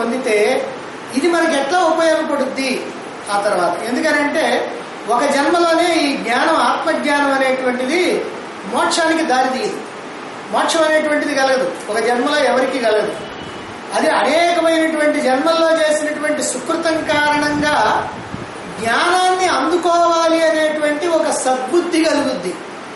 పొందితే ఇది మనకి ఎట్లా ఉపయోగపడుద్ది ఆ తర్వాత ఎందుకనంటే ఒక జన్మలోనే ఈ జ్ఞానం ఆత్మజ్ఞానం అనేటువంటిది మోక్షానికి దారి తీయదు మోక్షం అనేటువంటిది కలగదు ఒక జన్మలో ఎవరికి కలగదు అది అనేకమైనటువంటి జన్మల్లో చేసినటువంటి సుకృతం కారణంగా జ్ఞానాన్ని అందుకోవాలి అనేటువంటి ఒక సద్బుద్ధి కలుగుద్ది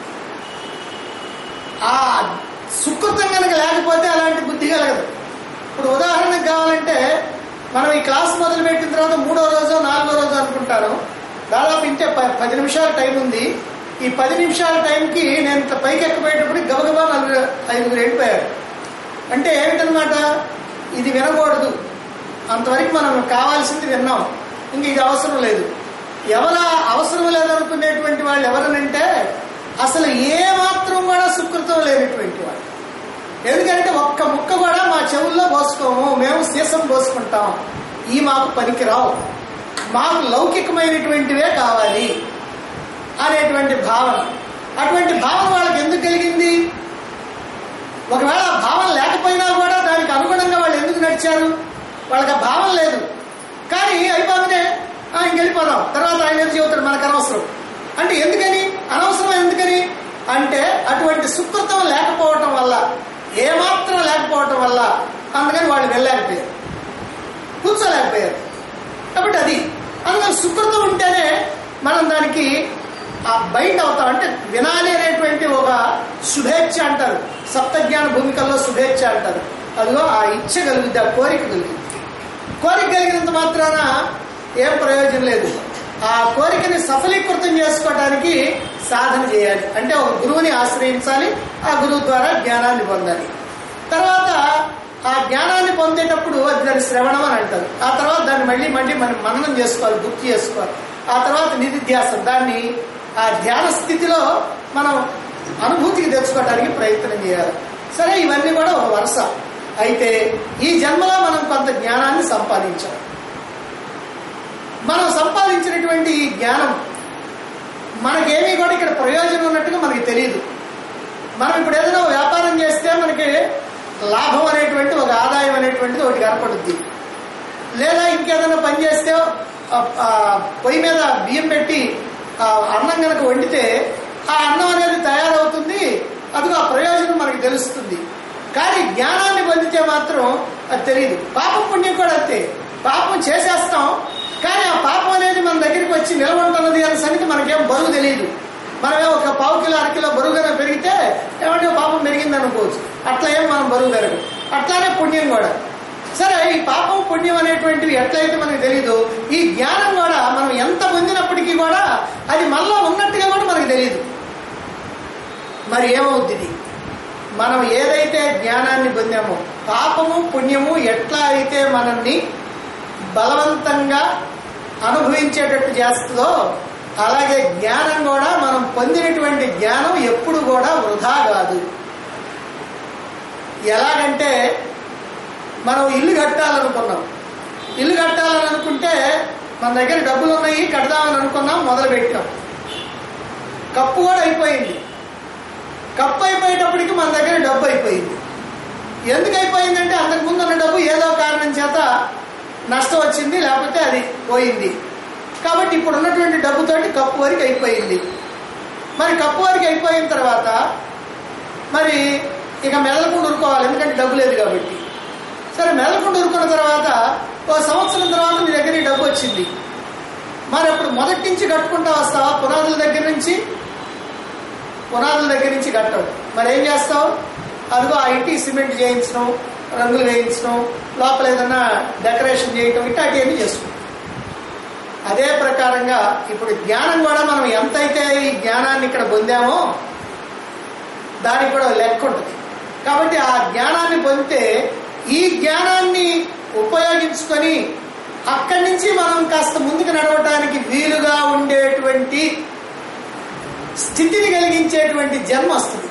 ఆ సుకృతం కనుక లేకపోతే అలాంటి బుద్ధి కలగదు ఇప్పుడు ఉదాహరణకు కావాలంటే మనం ఈ క్లాస్ మొదలు పెట్టిన తర్వాత మూడో రోజు నాలుగో రోజు అనుకుంటారు దాదాపు ఇంటే ప- పది నిమిషాల టైం ఉంది ఈ పది నిమిషాల టైంకి నేను ఇంత పైకి ఎక్కబోయేటప్పుడు గబగబా నలుగురు ఐదుగురు వెళ్ళిపోయారు అంటే ఏమిటనమాట ఇది వినకూడదు అంతవరకు మనం కావాల్సింది విన్నాం ఇంక ఇది అవసరం లేదు ఎవర అవసరం లేదనుకునేటువంటి వాళ్ళు ఎవరనంటే అసలు ఏ మాత్రం కూడా సుకృతం లేనటువంటి వాళ్ళు ఎందుకంటే ఒక్క ముక్క కూడా మా చెవుల్లో పోసుకోము మేము సీసం పోసుకుంటాం ఈ మాకు పనికిరావు మాకు లౌకికమైనటువంటివే కావాలి అనేటువంటి భావన అటువంటి భావన వాళ్ళకి ఎందుకు కలిగింది ఒకవేళ ఆ భావన లేకపోయినా కూడా దానికి అనుగుణంగా వాళ్ళు ఎందుకు నడిచారు వాళ్ళకి ఆ భావన లేదు కానీ అయిపోగానే "ఆ, ఇంకెళ్ళిపోదాం తర్వాత ఆయన ఏం చెబుతాడు మనకు అనవసరం అంటే ఎందుకని అనవసరం ఎందుకని అంటే అటువంటి సుకృతం లేకపోవటం వల్ల ఏమాత్రం లేకపోవటం వల్ల అందుకని వాళ్ళు వెళ్ళలేకపోయారు కూర్చోలేకపోయారు కాబట్టి అది అందుకని సుకృతం ఉంటేనే మనం దానికి ఆ బైండ్ అవుతాం అంటే వినాలి అనేటువంటి ఒక శుభేచ్ఛ అంటారు సప్తజ్ఞాన భూమికల్లో శుభేచ్ఛ అంటారు అదిగో ఆ ఇచ్చ కలుగుద్ది ఆ కోరిక కలుగుద్ది కోరిక కలిగినంత మాత్రాన ఏం ప్రయోజనం లేదు ఆ కోరికని సఫలీకృతం చేసుకోవడానికి సాధన చేయాలి అంటే ఒక గురువుని ఆశ్రయించాలి ఆ గురువు ద్వారా జ్ఞానాన్ని పొందాలి తర్వాత ఆ జ్ఞానాన్ని పొందేటప్పుడు అది దాని శ్రవణం అని అంటారు ఆ తర్వాత దాన్ని మళ్ళీ మళ్ళీ మనం మననం చేసుకోవాలి గుర్తు చేసుకోవాలి ఆ తర్వాత నిధిధ్యాసం దాన్ని ఆ ధ్యాన స్థితిలో మనం అనుభూతికి తెచ్చుకోవడానికి ప్రయత్నం చేయాలి సరే ఇవన్నీ కూడా ఒక వరుస అయితే ఈ జన్మలో మనం కొంత జ్ఞానాన్ని సంపాదించాలి మనం సంపాదించినటువంటి ఈ జ్ఞానం మనకేమీ కూడా ఇక్కడ ప్రయోజనం ఉన్నట్టుగా మనకి తెలియదు మనం ఇప్పుడు ఏదైనా వ్యాపారం చేస్తే మనకి లాభం అనేటువంటి ఒక ఆదాయం అనేటువంటిది ఒకటి కనపడుద్ది లేదా ఇంకేదైనా పని చేస్తే ఆ, ఆ, పొయ్యి మీద బియ్యం పెట్టి ఆ అన్నం కనుక వండితే ఆ అన్నం అనేది తయారవుతుంది అదిగో ఆ ప్రయోజనం మనకి తెలుస్తుంది కానీ జ్ఞానాన్ని పొందితే మాత్రం అది తెలియదు పాపం పుణ్యం కూడా అంతే పాపం చేసేస్తాం కానీ ఆ పాపం అనేది మన దగ్గరికి వచ్చి నిలబడుతున్నది అనే సంగతి మనకేం బరువు తెలియదు మనమే ఒక పావు కిలో అరకిలో బరువుగానే పెరిగితే ఏమంటే పాపం పెరిగింది అనుకోవచ్చు అట్లా ఏం మనం బరువు పెరగదు అట్లానే పుణ్యం కూడా సరే ఈ పాపం పుణ్యం అనేటువంటివి ఎట్లయితే మనకు తెలియదు ఈ జ్ఞానం కూడా మనం ఎంత పొందినప్పటికీ కూడా అది మనలో ఉన్నట్టుగా కూడా మనకు తెలియదు మరి ఏమవుద్ది ఇది మనం ఏదైతే జ్ఞానాన్ని పొందామో పాపము పుణ్యము ఎట్లా అయితే మనల్ని బలవంతంగా అనుభవించేటట్టు చేస్తుందో అలాగే జ్ఞానం కూడా మనం పొందినటువంటి జ్ఞానం ఎప్పుడు కూడా వృధా కాదు ఎలాగంటే మనం ఇల్లు కట్టాలనుకున్నాం ఇల్లు కట్టాలని అనుకుంటే మన దగ్గర డబ్బులు ఉన్నాయి కడదామని అనుకున్నాం మొదలు పెట్టాం కప్పు కూడా అయిపోయింది కప్పు అయిపోయేటప్పటికి మన దగ్గర డబ్బు అయిపోయింది ఎందుకు అయిపోయిందంటే అంతకు ముందు ఉన్న డబ్బు ఏదో కారణం చేత నష్టం వచ్చింది లేకపోతే అది పోయింది కాబట్టి ఇప్పుడు ఉన్నటువంటి డబ్బుతోటి కప్పు వరకు అయిపోయింది మరి కప్పు వరకు అయిపోయిన తర్వాత మరి ఇక మెదలకుండా ఉరుకోవాలి ఎందుకంటే డబ్బు లేదు కాబట్టి సరే మెదలకుండా ఉరుకున్న తర్వాత ఓ సంవత్సరం తర్వాత మీ దగ్గర ఈ డబ్బు వచ్చింది మరి అప్పుడు మొదటి నుంచి కట్టుకుంటా వస్తావా పునాదుల దగ్గర నుంచి పునాదుల దగ్గర నుంచి కట్టవు మరి ఏం చేస్తావు అదిగో ఆ ఇంటికి సిమెంట్ చేయించడం రంగులు వేయించడం లోపల ఏదన్నా డెకరేషన్ చేయటం ఇట్లాంటివన్నీ చేసుకుంటాం అదే ప్రకారంగా ఇప్పుడు జ్ఞానం కూడా మనం ఎంతైతే ఈ జ్ఞానాన్ని ఇక్కడ పొందామో దానికి కూడా లెక్క ఉంటుంది కాబట్టి ఆ జ్ఞానాన్ని పొందితే ఈ జ్ఞానాన్ని ఉపయోగించుకొని అక్కడి నుంచి మనం కాస్త ముందుకు నడవటానికి వీలుగా ఉండేటువంటి స్థితిని కలిగించేటువంటి జన్మ వస్తుంది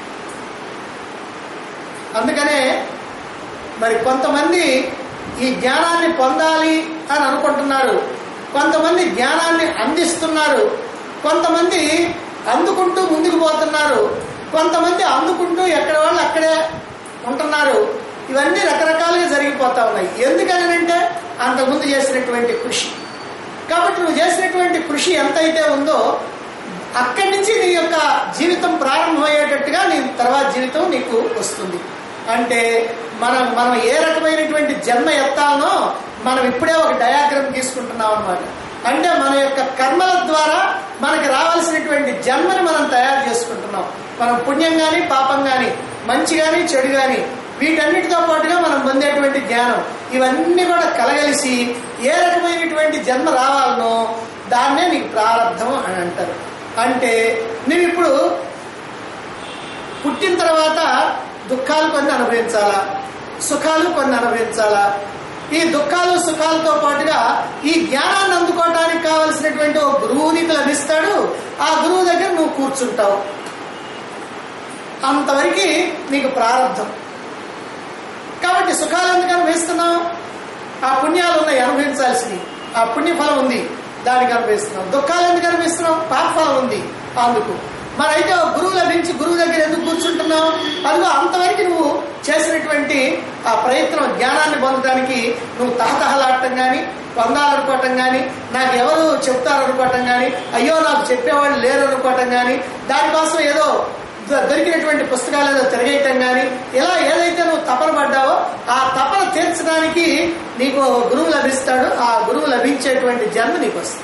అందుకనే మరి కొంతమంది ఈ జ్ఞానాన్ని పొందాలి అని అనుకుంటున్నారు కొంతమంది జ్ఞానాన్ని అందిస్తున్నారు కొంతమంది అందుకుంటూ ముందుకు పోతున్నారు కొంతమంది అందుకుంటూ ఎక్కడ వాళ్ళు అక్కడే ఉంటున్నారు ఇవన్నీ రకరకాలుగా జరిగిపోతా ఉన్నాయి ఎందుకనంటే అంతకుముందు చేసినటువంటి కృషి కాబట్టి నువ్వు చేసినటువంటి కృషి ఎంతైతే ఉందో అక్కడి నుంచి నీ యొక్క జీవితం ప్రారంభమయ్యేటట్టుగా నీ తర్వాత జీవితం నీకు వస్తుంది అంటే మనం మనం ఏ రకమైనటువంటి జన్మ ఎత్తాలనో మనం ఇప్పుడే ఒక డయాగ్రామ్ తీసుకుంటున్నాం అనమాట అంటే మన యొక్క కర్మల ద్వారా మనకి రావాల్సినటువంటి జన్మని మనం తయారు చేసుకుంటున్నాం మనం పుణ్యం కానీ పాపం కానీ మంచి కానీ చెడు కానీ వీటన్నిటితో పాటుగా మనం పొందేటువంటి జ్ఞానం ఇవన్నీ కూడా కలగలిసి ఏ రకమైనటువంటి జన్మ రావాలనో దాన్నే నీకు ప్రారంధం అని అంటారు అంటే నువ్వు ఇప్పుడు పుట్టిన తర్వాత దుఃఖాలు కొన్ని అనుభవించాలా సుఖాలు కొన్ని అనుభవించాలా ఈ దుఃఖాలు సుఖాలతో పాటుగా ఈ జ్ఞానాన్ని అందుకోవడానికి కావలసినటువంటి ఒక గురువు నీకు లభిస్తాడు ఆ గురువు దగ్గర నువ్వు కూర్చుంటావు అంతవరకు నీకు ప్రారంధం కాబట్టి సుఖాలు ఎందుకు అనుభవిస్తున్నావు ఆ పుణ్యాలు ఉన్నాయి అనుభవించాల్సినవి ఆ పుణ్యఫలం ఉంది దానికి అనుభవిస్తున్నాం దుఃఖాలు ఎందుకు అనుభవిస్తున్నాం పాపఫలం ఉంది అందుకు మరైతే ఒక గురువు లభించి గురువు దగ్గర ఎందుకు కూర్చుంటున్నావు అదిగో అంతవరకు నువ్వు చేసినటువంటి ఆ ప్రయత్నం జ్ఞానాన్ని పొందడానికి నువ్వు తహతహలాడటం కానీ పొందాలనుకోవటం కానీ నాకు ఎవరు చెప్తారనుకోవటం కానీ అయ్యో నాకు చెప్పేవాళ్ళు లేరు అనుకోవటం కానీ దానికోసం ఏదో దొ- దొరికినటువంటి పుస్తకాలు ఏదో తిరగేయటం కానీ ఇలా ఏదైతే నువ్వు తపన పడ్డావో ఆ తపన తీర్చడానికి నీకు ఒక గురువు లభిస్తాడు ఆ గురువు లభించేటువంటి జన్మ నీకు వస్తుంది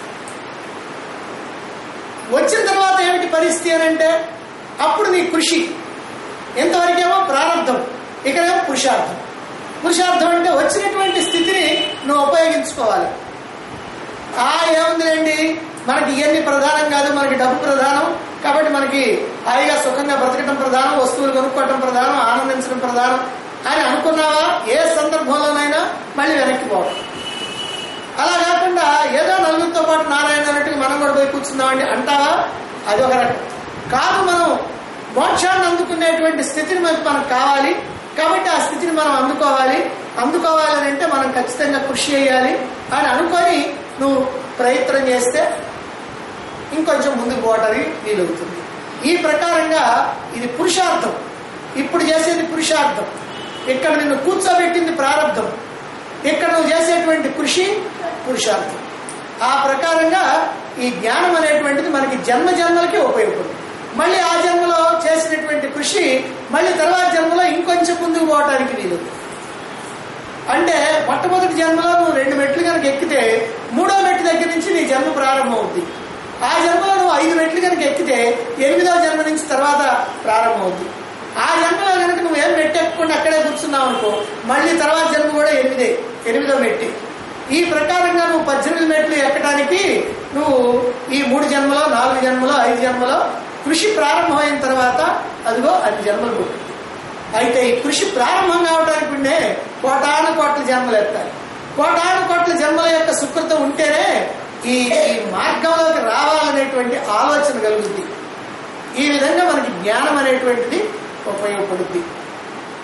వచ్చిన తర్వాత ఏమిటి పరిస్థితి అని అంటే అప్పుడు నీ కృషి ఎంతవరకేమో ప్రారంధం ఇక్కడేమో పురుషార్థం పురుషార్థం అంటే వచ్చినటువంటి స్థితిని నువ్వు ఉపయోగించుకోవాలి ఆ ఏముందిలేండి మనకి ఇవన్నీ ప్రధానం కాదు మనకి డబ్బు ప్రధానం కాబట్టి మనకి హాయిగా సుఖంగా బ్రతకటం ప్రధానం వస్తువులు కొనుక్కోవటం ప్రధానం ఆనందించడం ప్రధానం అని అనుకున్నావా ఏ సందర్భంలోనైనా మళ్ళీ వెనక్కి పోవడం అలా కాకుండా ఏదో నలుగురితో పాటు నారాయణ అన్నట్టుగా మనం కూడా పోయి కూర్చుందామండి అంటావా అది ఒక రకం కాదు మనం మోక్షాన్ని అందుకునేటువంటి స్థితిని మనకు మనకు కావాలి కాబట్టి ఆ స్థితిని మనం అందుకోవాలి అందుకోవాలని అంటే మనం ఖచ్చితంగా కృషి చేయాలి అని అనుకొని నువ్వు ప్రయత్నం చేస్తే ఇంకొంచెం ముందుకు పోవడానికి వీలవుతుంది ఈ ప్రకారంగా ఇది పురుషార్థం ఇప్పుడు చేసేది పురుషార్థం ఇక్కడ నిన్ను కూర్చోబెట్టింది ప్రారంధం ఇక్కడ నువ్వు చేసేటువంటి కృషి పురుషార్థం ఆ ప్రకారంగా ఈ జ్ఞానం అనేటువంటిది మనకి జన్మ జన్మలకి ఉపయోగపడుతుంది మళ్ళీ ఆ జన్మలో చేసినటువంటి కృషి మళ్ళీ తర్వాత జన్మలో ఇంకొంచెం ముందుకు పోవడానికి వీలు అంటే మొట్టమొదటి జన్మలో నువ్వు రెండు మెట్లు కనుక ఎక్కితే మూడో మెట్టు దగ్గర నుంచి నీ జన్మ ప్రారంభం అవుద్ది ఆ జన్మలో నువ్వు ఐదు మెట్లు కనుక ఎక్కితే ఎనిమిదో జన్మ నుంచి తర్వాత ప్రారంభం అవుద్ది ఆ జన్మలో కనుక నువ్వు ఏం మెట్టు ఎక్కకుండా అక్కడే కూర్చున్నావు అనుకో మళ్ళీ తర్వాత జన్మ కూడా ఎనిమిదే ఎనిమిదో మెట్టి ఈ ప్రకారంగా నువ్వు పద్దెనిమిది మెట్లు ఎక్కడానికి నువ్వు ఈ మూడు జన్మలో నాలుగు జన్మలో ఐదు జన్మలో కృషి ప్రారంభమైన తర్వాత అదిగో అన్ని జన్మలు పుట్టింది అయితే ఈ కృషి ప్రారంభం కావడానికి ఉండే కోటాను కోట్ల జన్మలు ఎత్తాలి కోటాను కోట్ల జన్మల యొక్క సుకృతం ఉంటేనే ఈ ఈ మార్గంలోకి రావాలనేటువంటి ఆలోచన కలుగుద్ది ఈ విధంగా మనకి జ్ఞానం అనేటువంటిది ఉపయోగపడుద్ది